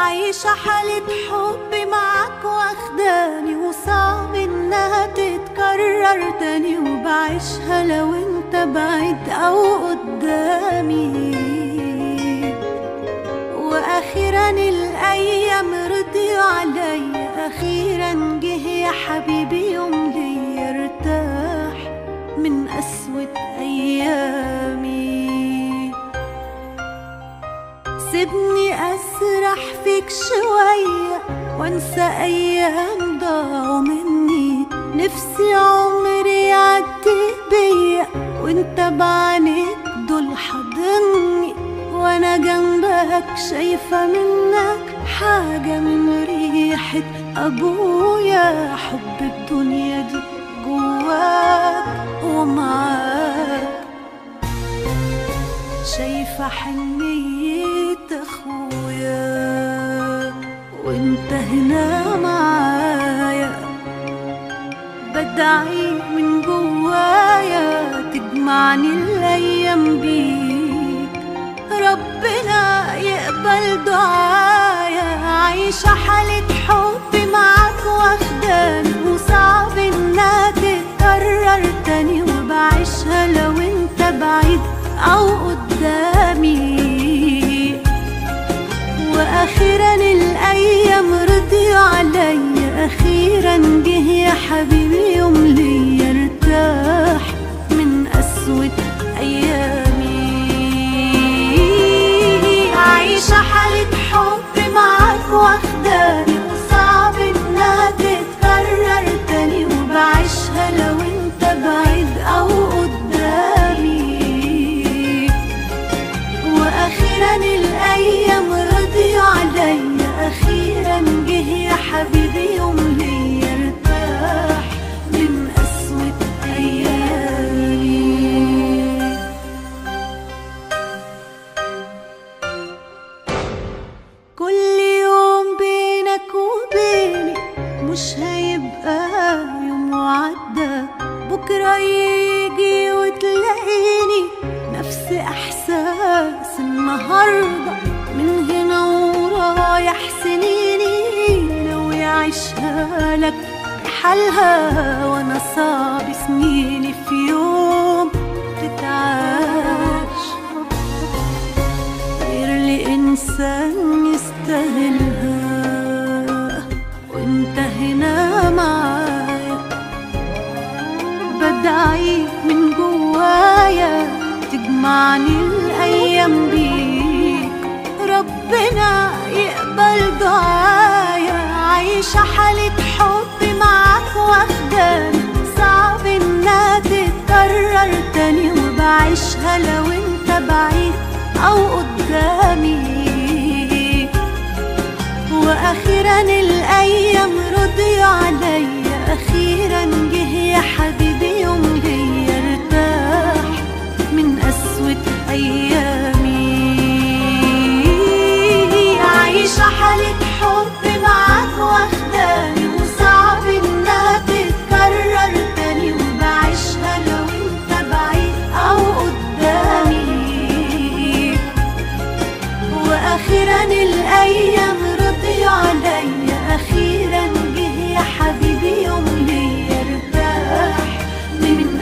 عايشة حالة حب معاك واخداني وصعب انها تتكرر تاني وبعيشها لو انت بعيد او قدامي واخيرا الايام رضيوا عليا اخيرا جه يا حبيبي يوم لي ارتاح من قسوة ايامي سيبني اسرح فيك شوية وانسى ايام ضاعوا مني نفسي عمري يعدي بيا وانت بعينيك دول حاضني وانا جنبك شايفة منك حاجة من ريحة ابويا حب الدنيا دي جواك ومعاك شايفة حنية اخويا وانت هنا معايا بدعي من جوايا تجمعني الايام بيك ربنا يقبل دعايا عايشة حالة حب معاك واخداني وصعب انها تتكرر تاني وبعيشها لو انت بعيد او قدامي واخيرا الايام رضيوا عليا اخيرا جه يا حبيبي يوم لي ارتاح من قسوة ايامي عايشة حالة حب معاك واخداني وصعب انها تتكرر تاني وبعيشها لو انت بعيد او قدامي واخيرا الايام رضيوا عليا اخيرا جه يا حبيبي يوم لي ارتاح من قسوة ايامي كل يوم بينك وبيني مش هيبقى يوم وعدى بكرة يجي وتلاقيني نفس احساس النهاردة من هنا ورايح سنيني لو يعيشها لك بحالها وانا صعب سنيني في يوم تتعاش غير لإنسان يستاهلها وانت هنا معايا بدعي من جوايا تجمعني الأيام بيك ربنا يقبل دعايا عايشة حالة حب معاك واخداني صعب انها تتكرر تاني وبعيشها لو انت بعيد او قدامي واخيرا الايام رضيوا عليا اخيرا جه يا حبيبي يوم لي ارتاح من قسوة ايامي عايشة حالة حب معاك واخداني وصعب انها تتكرر تاني وبعيشها لو انت بعيد او قدامي واخيرا الايام رضيوا عليا اخيرا جه يا حبيبي يوم لي ارتاح من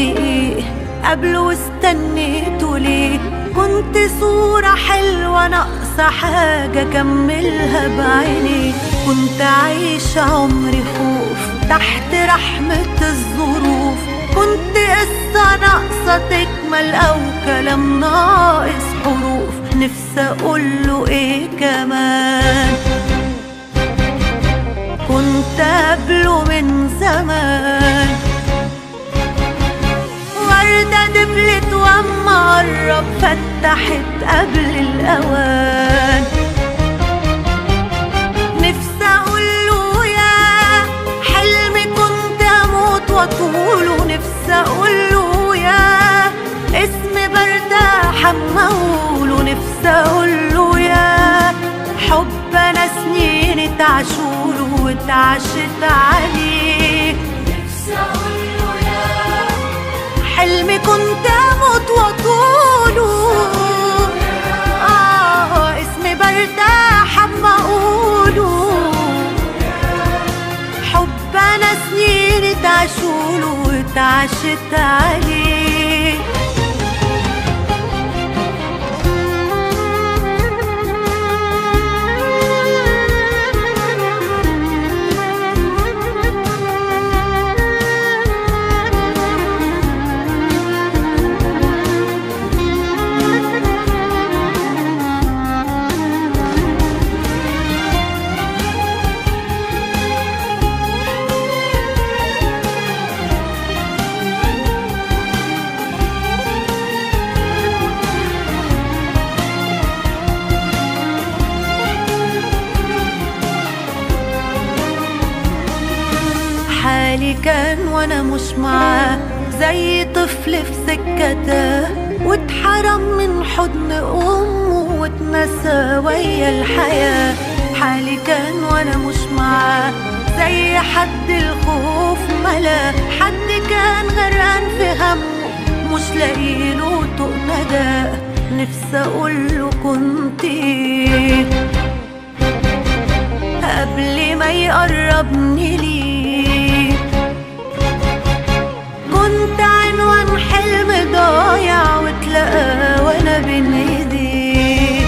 ايه قبله واستنيته ليه كنت صورة حلوة ناقصة حاجة كملها بعيني كنت عايشة عمري خوف تحت رحمة الظروف كنت قصة ناقصة تكمل أو كلام ناقص حروف نفسي أقوله إيه كمان كنت قبله من زمان وردة دبلت واما قرب فتحت قبل الأوان نفسي أقوله يا حلمي كنت أموت وأطوله نفسي أقوله يا اسمي برتاح أما أقوله نفسي أقوله يا حب أنا سنين اتعشوله واتعشت عليه نفسي أقوله يا حلمي كنت اموت واطوله اه اسمي برتاح اما اقوله حب انا سنين اتعشوله واتعشت عليه حالي كان وانا مش معاه زي طفل في سكته واتحرم من حضن امه واتنسى ويا الحياه حالي كان وانا مش معاه زي حد الخوف ملا حد كان غرقان في همه مش لاقيله طوق ندى نفسي اقوله كنت إيه قبل ما يقربني ليه كنت عنوان حلم ضايع واتلقى وانا بين ايديه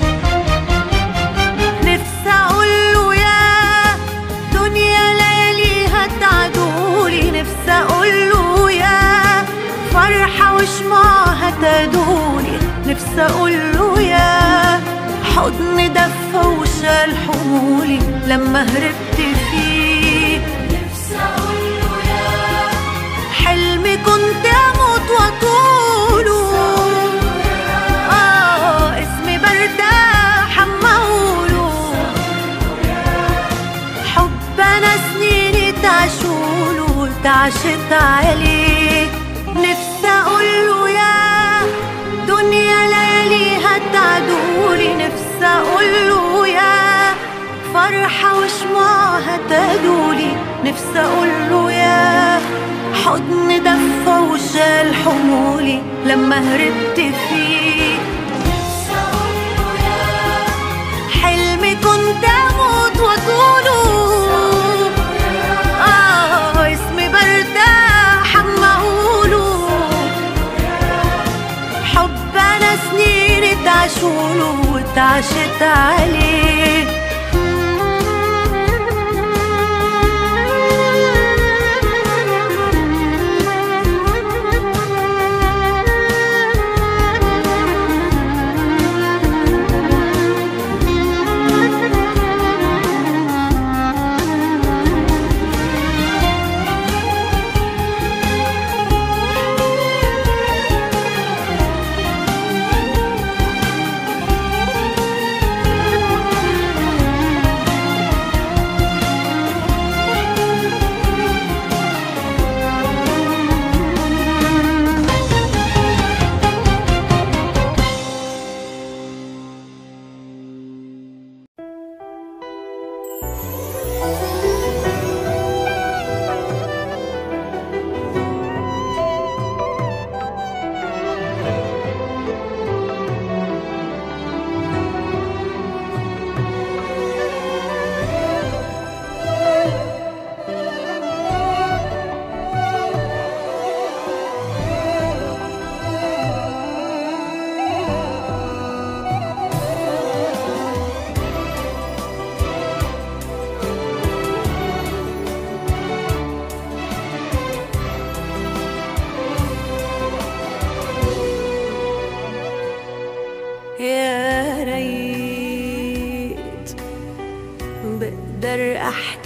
نفسي اقوله يا دنيا لياليها تعدولي نفسي اقوله يا فرحة وشمعها تدولي نفسي اقوله يا حضن دفى وشال حمولي لما هربت فيه نفسي اقوله يا حلمي كنت اموت واطوله اه اسمي برتاح اما اقوله حب انا سنيني تعشوله وتعشت عليه نفسي اقوله يا دنيا لياليها تعدولي نفسي اقوله يا فرحة وشمعها تدولي نفسي اقوله يا حضن دفى وشال حمولي لما هربت فيه نفسي اقوله يا حلمي كنت اموت واطوله اه اسمي برتاح اما اقوله حب انا سنين اتعشوله واتعشت عليه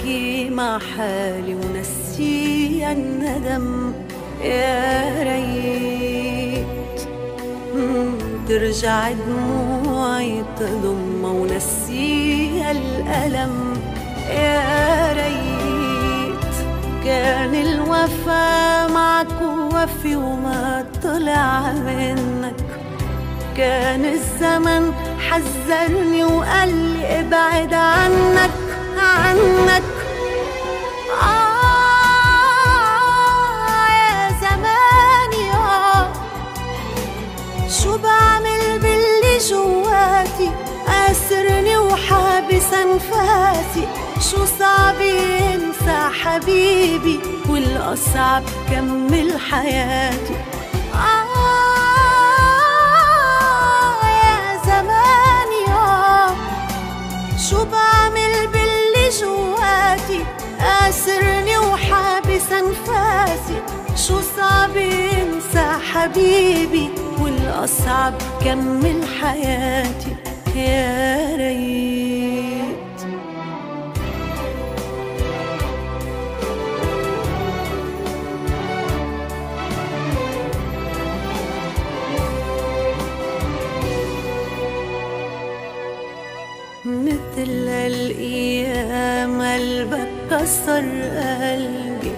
احكي مع حالي ونسي الندم يا ريت مم، ترجع دموعي تضم ونسي الألم يا ريت كان الوفا معك وفي وما طلع منك كان الزمن حذرني وقال لي ابعد عنك عنك آه يا زماني آه شو بعمل باللي جواتي أسرني وحابس أنفاسي شو صعب ينسى حبيبي والأصعب كمل حياتي آه يا زماني آه شو بعمل باللي جواتي أسرني وحابس أنفاسي شو صعب ينسى حبيبي والأصعب كمل حياتي يا ريت مثل الأيام قلبك كسر قلبي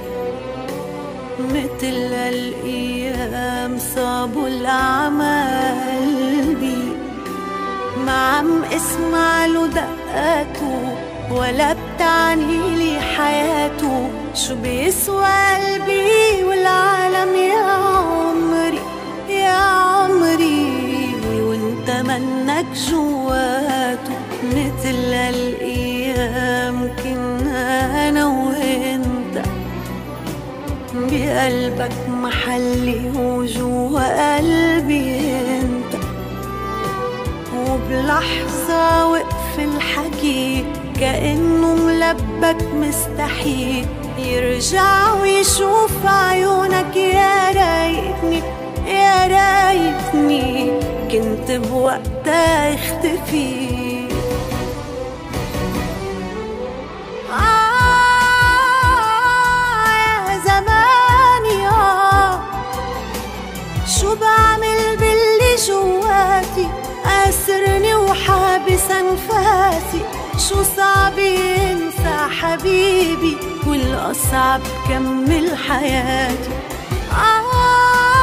مثل الأيام صابوا الأعمى قلبي ما عم اسمع له دقاته ولا بتعني لي حياته شو بيسوى قلبي والعالم يا عمري يا عمري وانت منك جواته مثل الايام كنا انا وانت بقلبك محلي وجوا قلبي انت وبلحظة وقف الحكي كأنه ملبك مستحيل يرجع ويشوف عيونك يا ريتني يا ريتني كنت بوقتها اختفي آه يا زماني آه شو بعمل باللي جواتي أسرني وحابس أنفاسي شو صعب ينسى حبيبي والأصعب كمل حياتي آه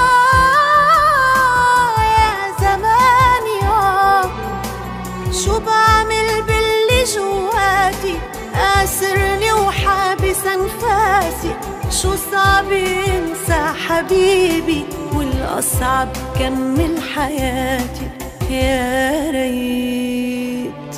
يا زماني آه شو بعمل باللي جواتي أسرني وحابس أنفاسي شو صعب ينسى حبيبي والأصعب كمل حياتي يا ريت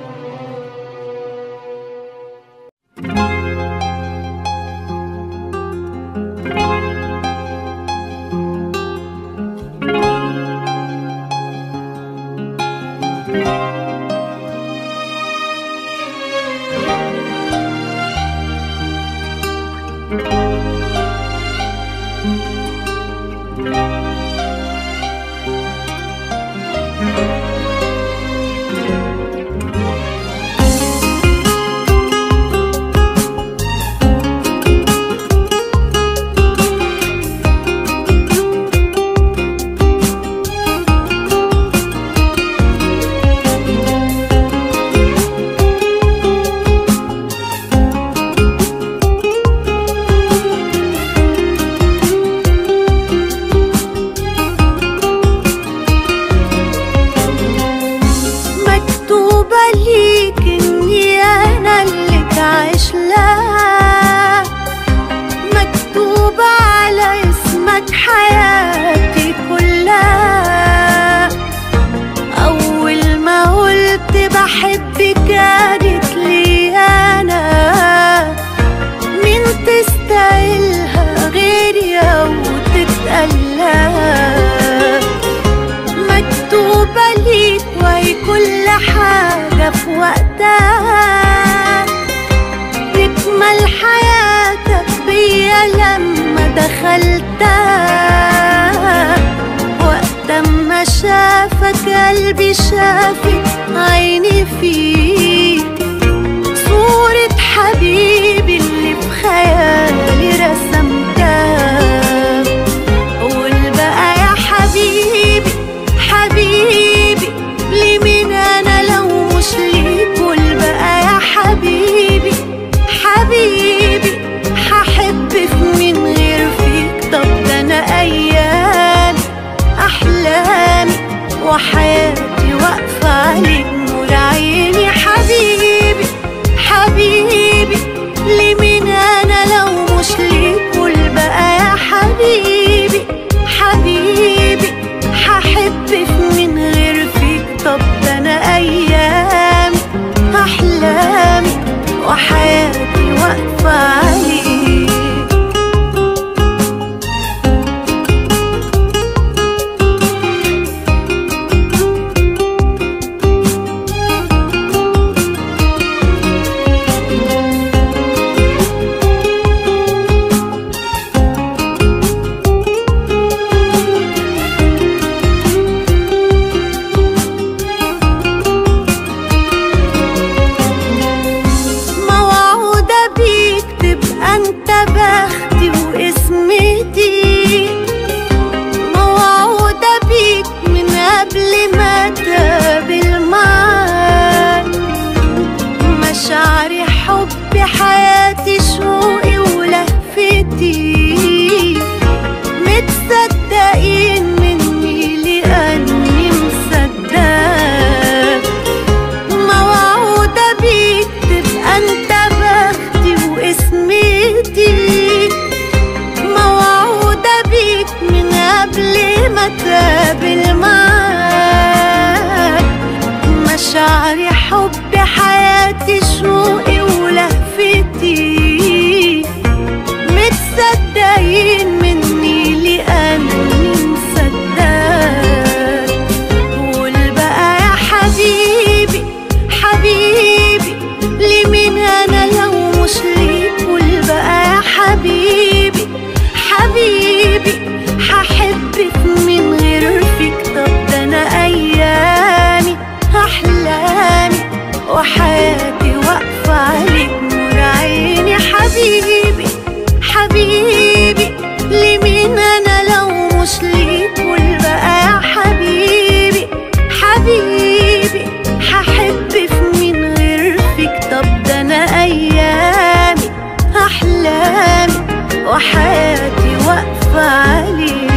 مكتوبة ليك إني أنا اللي تعيش لها مكتوبة على اسمك حياتي كلها أول ما قلت بحبك كانت لي أنا مين تستاهلها غيري أو تتقلها مكتوبة ليك وهي كل حاجة في وقتها تكمل حياتك بيا لما دخلتها وقت ما شافك قلبي شافك عيني فيك صورة حبيبي اتقابل معاك مشاعري حبي حياتي شوقي ولهفتي متصدقين مني لأني مصدقك قول بقى يا حبيبي حبيبي لمين انا لو مش ليك قول بقى يا حبيبي حبيبي هحبك من غير فيك طب ده انا ايامي احلامي وحياتي واقفه عليك نور عيني حبيبي حبيبي لمين انا لو مش ليك قول بقى يا حبيبي حبيبي هحبك من غير فيك طب ده انا ايامي احلامي وحياتي واقفه عليك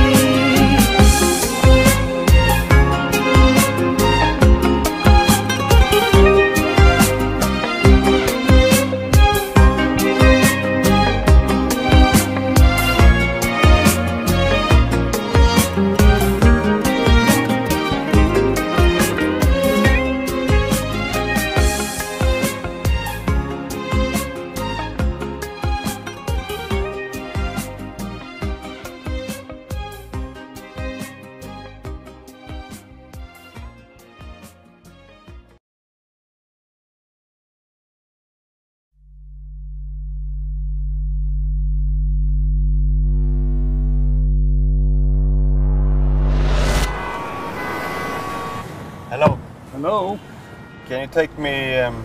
Hello. Hello. Can you take me um,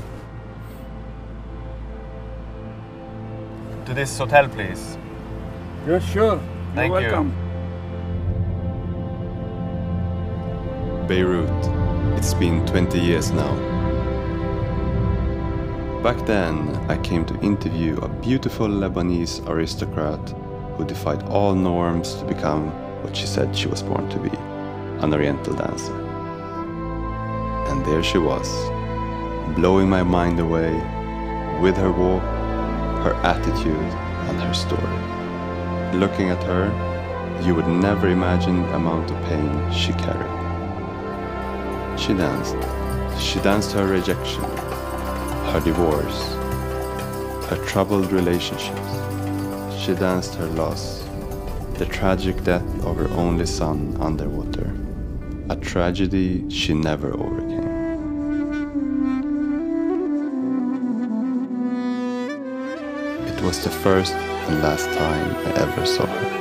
to this hotel, please? Yeah, sure. Thank You're you. welcome. Beirut. It's been 20 years now. Back then, I came to interview a beautiful Lebanese aristocrat who defied all norms to become what she said she was born to be an Oriental dancer. And there she was, blowing my mind away with her walk, her attitude, and her story. Looking at her, you would never imagine the amount of pain she carried. She danced. She danced her rejection, her divorce, her troubled relationships. She danced her loss, the tragic death of her only son underwater, a tragedy she never overcame. It was the first and last time I ever saw her.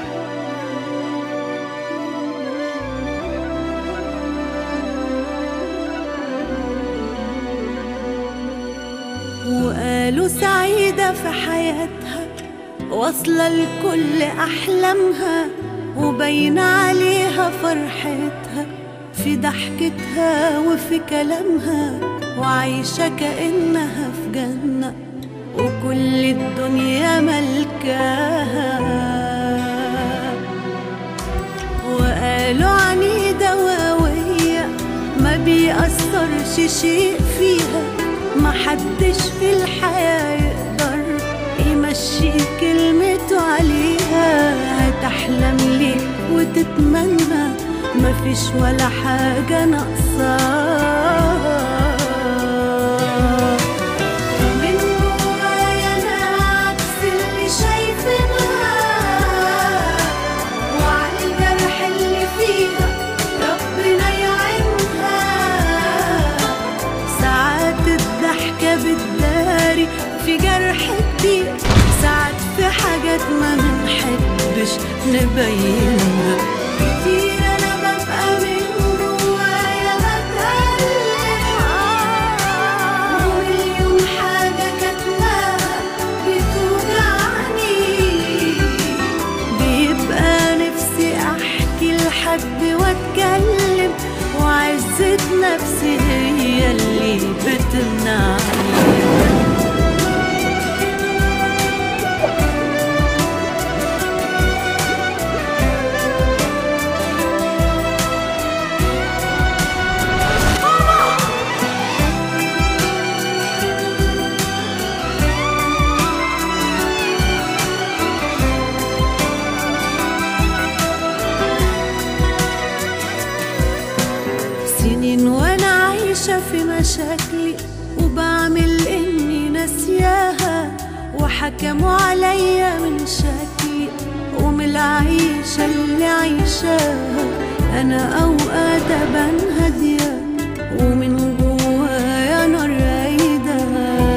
وقالوا سعيدة في حياتها واصلة لكل أحلامها وباين عليها فرحتها في ضحكتها وفي كلامها وعايشة كأنها في جنة وكل الدنيا ملكاها وقالوا عنيدة وقوية ما بيأثرش شيء فيها ما حدش في الحياة يقدر يمشي كلمته عليها هتحلم ليه وتتمنى مفيش ولا حاجة ناقصاها من جوايا أنا عكس اللي شايفينها وعلى الجرح اللي فيها ربنا يعينها ساعات الضحكة بتداري في جرح كبير ساعات في حاجات ما بنحبش نبينها كتير أنا ببقى من جوايا بتألم ومليون حاجة كاتماها بتوجعني بيبقى نفسي احكي لحد واتكلم وعزة نفسي هي اللي بتمنعني حكموا عليا من شكلي ومن العيشة اللي عيشاها أنا أوقات أبان هادية ومن جوايا نار رايدة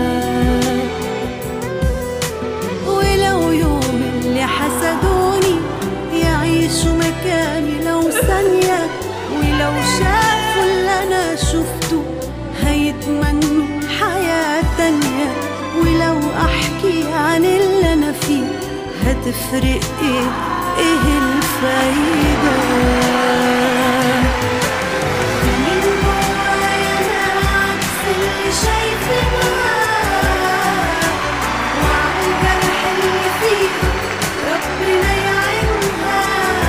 ولو يوم اللي حسدوني يعيشوا مكاني لو ثانية ولو شافوا اللي أنا شفته هيتمنوا حياة تانية ولو أحكي عن اللي أنا فيه هتفرق إيه إيه الفايدة من جوايا أنا عكس اللي شايفينها وعن الجرح اللي فيه ربنا يعينها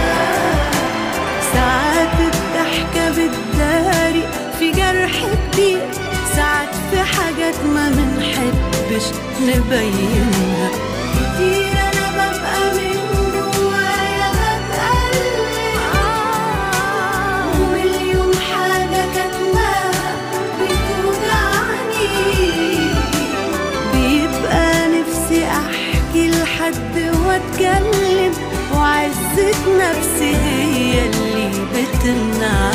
ساعات الضحكة بتداري في جرح كبير ساعات في حاجات ما منحبش نبينها كتير أنا ببقى من جوايا بتقلب ومليون حاجة كاتماها بتوجعني بيبقى نفسي احكي لحد واتكلم وعزة نفسي هي اللي بتمنعني